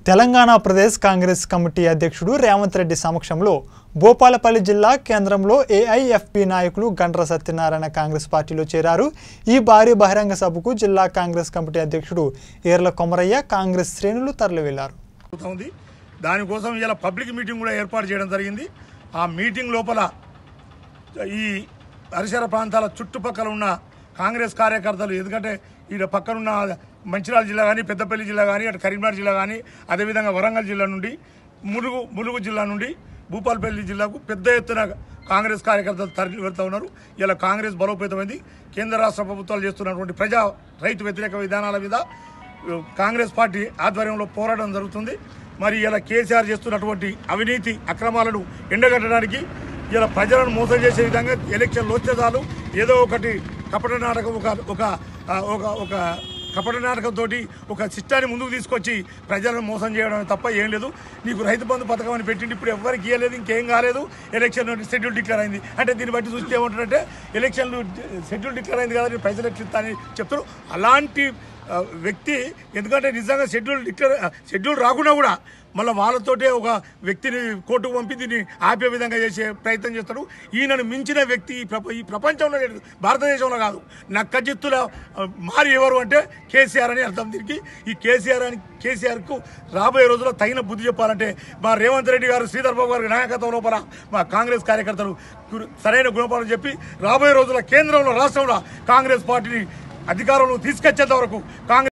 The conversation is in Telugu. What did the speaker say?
తెలంగాణ ప్రదేశ్ కాంగ్రెస్ కమిటీ అధ్యక్షుడు రేవంత్ రెడ్డి సమక్షంలో భూపాలపల్లి జిల్లా కేంద్రంలో ఏఐఎఫ్పి నాయకులు గండ్ర సత్యనారాయణ కాంగ్రెస్ పార్టీలో చేరారు ఈ భారీ బహిరంగ సభకు జిల్లా కాంగ్రెస్ కమిటీ అధ్యక్షుడు ఏర్ల కొమరయ్య కాంగ్రెస్ శ్రేణులు తరలివెళ్లారు జరుగుతుంది దానికోసం ఇలా పబ్లిక్ మీటింగ్ కూడా ఏర్పాటు చేయడం జరిగింది ఆ మీటింగ్ లోపల ఈ పరిసర ప్రాంతాల చుట్టుపక్కల ఉన్న కాంగ్రెస్ కార్యకర్తలు ఎందుకంటే ఈడ పక్కనున్న మంచిర్యాల జిల్లా కానీ పెద్దపల్లి జిల్లా కానీ అటు కరీంనగర్ జిల్లా కానీ అదేవిధంగా వరంగల్ జిల్లా నుండి ములుగు ములుగు జిల్లా నుండి భూపాలపల్లి జిల్లాకు పెద్ద ఎత్తున కాంగ్రెస్ కార్యకర్తలు తరలి వెళ్తూ ఉన్నారు ఇలా కాంగ్రెస్ బలోపేతమైంది కేంద్ర రాష్ట్ర ప్రభుత్వాలు చేస్తున్నటువంటి ప్రజా రైతు వ్యతిరేక విధానాల మీద కాంగ్రెస్ పార్టీ ఆధ్వర్యంలో పోరాటం జరుగుతుంది మరి ఇలా కేసీఆర్ చేస్తున్నటువంటి అవినీతి అక్రమాలను ఎండగట్టడానికి ఇలా ప్రజలను మోసం చేసే విధంగా ఎలక్షన్లు వచ్చే చాలు ఏదో ఒకటి కపట నాటకం ఒక ఒక ఆ, ఒక ఒక కపట నాటకంతో ఒక సిస్టాన్ని ముందుకు తీసుకొచ్చి ప్రజలను మోసం చేయడం తప్ప ఏం లేదు నీకు రైతు బంధు పథకం అని పెట్టిండి ఇప్పుడు ఎవరికి ఇవ్వలేదు ఇంకేం కాలేదు ఎలక్షన్ షెడ్యూల్ డిక్లేర్ అయింది అంటే దీన్ని బట్టి చూస్తే ఏమంటారంటే ఎలక్షన్లు షెడ్యూల్ డిక్లేర్ అయింది కదా నేను పైసలు ఎట్లా ఇస్తా అని చెప్తారు అలాంటి ఆ, వ్యక్తి ఎందుకంటే నిజంగా షెడ్యూల్ డిక్లేర్ షెడ్యూల్ రాకుండా కూడా మళ్ళీ వాళ్ళతోటే ఒక వ్యక్తిని కోర్టుకు పంపి దీన్ని ఆపే విధంగా చేసే ప్రయత్నం చేస్తాడు ఈయనను మించిన వ్యక్తి ఈ ప్రప ఈ ప్రపంచంలో లేదు భారతదేశంలో కాదు నక్కజిత్తుల ఆ, మారి ఎవరు అంటే కేసీఆర్ అని అర్థం దీనికి ఈ కేసీఆర్ అని కేసీఆర్కు రాబోయే రోజుల్లో తగిన బుద్ధి చెప్పాలంటే మా రేవంత్ రెడ్డి గారు శ్రీధర్ బాబు గారి నాయకత్వం లోపల మా కాంగ్రెస్ కార్యకర్తలు గురు- సరైన గుణపాఠం చెప్పి రాబోయే రోజుల్లో కేంద్రంలో రాష్ట్రంలో కాంగ్రెస్ పార్టీని అధికారంలో తీసుకొచ్చేంత వరకు కాంగ్రెస్